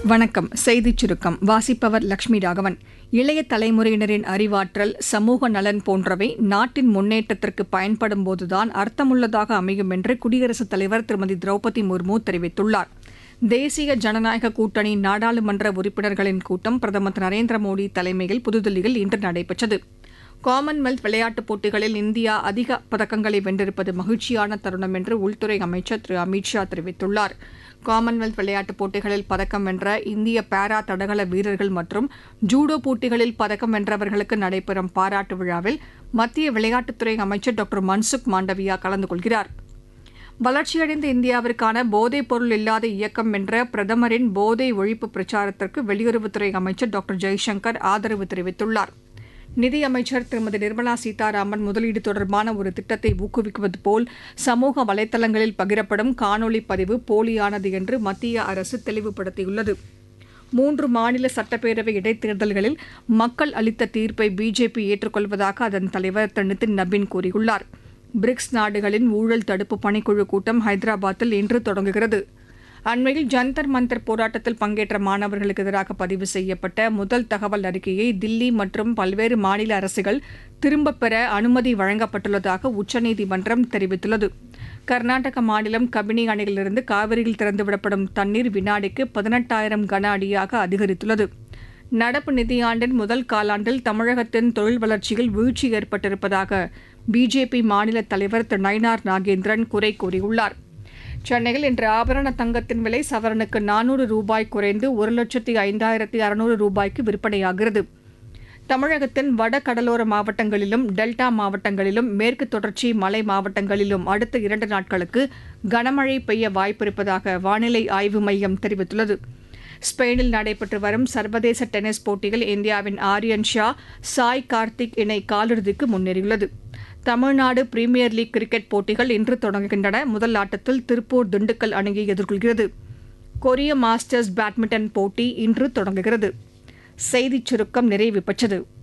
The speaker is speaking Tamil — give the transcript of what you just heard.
வணக்கம் செய்திச் சுருக்கம் வாசிப்பவர் லட்சுமி ராகவன் இளைய தலைமுறையினரின் அறிவாற்றல் சமூக நலன் போன்றவை நாட்டின் முன்னேற்றத்திற்கு பயன்படும் போதுதான் அர்த்தமுள்ளதாக அமையும் என்று குடியரசுத் தலைவர் திருமதி திரௌபதி முர்மு தெரிவித்துள்ளார் தேசிய ஜனநாயக கூட்டணி நாடாளுமன்ற உறுப்பினர்களின் கூட்டம் பிரதமர் திரு நரேந்திர மோடி தலைமையில் புதுதில்லியில் இன்று நடைபெற்றது காமன்வெல்த் விளையாட்டுப் போட்டிகளில் இந்தியா அதிக பதக்கங்களை வென்றிருப்பது மகிழ்ச்சியான தருணம் என்று உள்துறை அமைச்சர் திரு அமித் ஷா தெரிவித்துள்ளார் காமன்வெல்த் விளையாட்டுப் போட்டிகளில் பதக்கம் வென்ற இந்திய பாரா தடகள வீரர்கள் மற்றும் ஜூடோ போட்டிகளில் பதக்கம் வென்றவர்களுக்கு நடைபெறும் பாராட்டு விழாவில் மத்திய விளையாட்டுத்துறை அமைச்சர் டாக்டர் மன்சுக் மாண்டவியா கலந்து கொள்கிறார் வளர்ச்சியடைந்த இந்தியாவிற்கான போதைப் பொருள் இல்லாத இயக்கம் என்ற பிரதமரின் போதை ஒழிப்பு பிரச்சாரத்திற்கு வெளியுறவுத்துறை அமைச்சர் டாக்டர் ஜெய்சங்கர் ஆதரவு தெரிவித்துள்ளார் நிதியமைச்சர் திருமதி நிர்மலா சீதாராமன் முதலீடு தொடர்பான ஒரு திட்டத்தை ஊக்குவிக்குவது போல் சமூக வலைதளங்களில் பகிரப்படும் காணொலி பதிவு போலியானது என்று மத்திய அரசு தெளிவுபடுத்தியுள்ளது மூன்று மாநில சட்டப்பேரவை இடைத்தேர்தல்களில் மக்கள் அளித்த தீர்ப்பை பிஜேபி ஏற்றுக்கொள்வதாக அதன் தலைவர் திரு நிதின் நபின் கூறியுள்ளார் பிரிக்ஸ் நாடுகளின் ஊழல் தடுப்பு பணிக்குழு கூட்டம் ஹைதராபாத்தில் இன்று தொடங்குகிறது அண்மையில் ஜந்தர் மந்தர் போராட்டத்தில் பங்கேற்ற மாணவர்களுக்கு எதிராக பதிவு செய்யப்பட்ட முதல் தகவல் அறிக்கையை தில்லி மற்றும் பல்வேறு மாநில அரசுகள் திரும்பப் பெற அனுமதி வழங்கப்பட்டுள்ளதாக உச்சநீதிமன்றம் தெரிவித்துள்ளது கர்நாடக மாநிலம் கபினி அணையிலிருந்து காவிரியில் திறந்துவிடப்படும் தண்ணீர் வினாடிக்கு பதினெட்டாயிரம் கன அடியாக அதிகரித்துள்ளது நடப்பு நிதியாண்டின் முதல் காலாண்டில் தமிழகத்தின் தொழில் வளர்ச்சியில் வீழ்ச்சி ஏற்பட்டிருப்பதாக பிஜேபி மாநில தலைவர் திரு நயினார் நாகேந்திரன் குறை கூறியுள்ளார் சென்னையில் இன்று ஆபரண தங்கத்தின் விலை சவரனுக்கு நானூறு ரூபாய் குறைந்து ஒரு லட்சத்தி ஐந்தாயிரத்தி அறுநூறு ரூபாய்க்கு விற்பனையாகிறது தமிழகத்தின் வட கடலோர மாவட்டங்களிலும் டெல்டா மாவட்டங்களிலும் மேற்கு தொடர்ச்சி மலை மாவட்டங்களிலும் அடுத்த இரண்டு நாட்களுக்கு கனமழை பெய்ய வாய்ப்பிருப்பதாக வானிலை ஆய்வு மையம் தெரிவித்துள்ளது ஸ்பெயினில் நடைபெற்று வரும் சர்வதேச டென்னிஸ் போட்டியில் இந்தியாவின் ஆரியன் ஷா சாய் கார்த்திக் இணை காலிறுதிக்கு முன்னேறியுள்ளது தமிழ்நாடு பிரீமியர் லீக் கிரிக்கெட் போட்டிகள் இன்று தொடங்குகின்றன முதல் ஆட்டத்தில் திருப்பூர் திண்டுக்கல் அணியை எதிர்கொள்கிறது கொரிய மாஸ்டர்ஸ் பேட்மிண்டன் போட்டி இன்று தொடங்குகிறது செய்திச் சுருக்கம் நிறைவு பெற்றது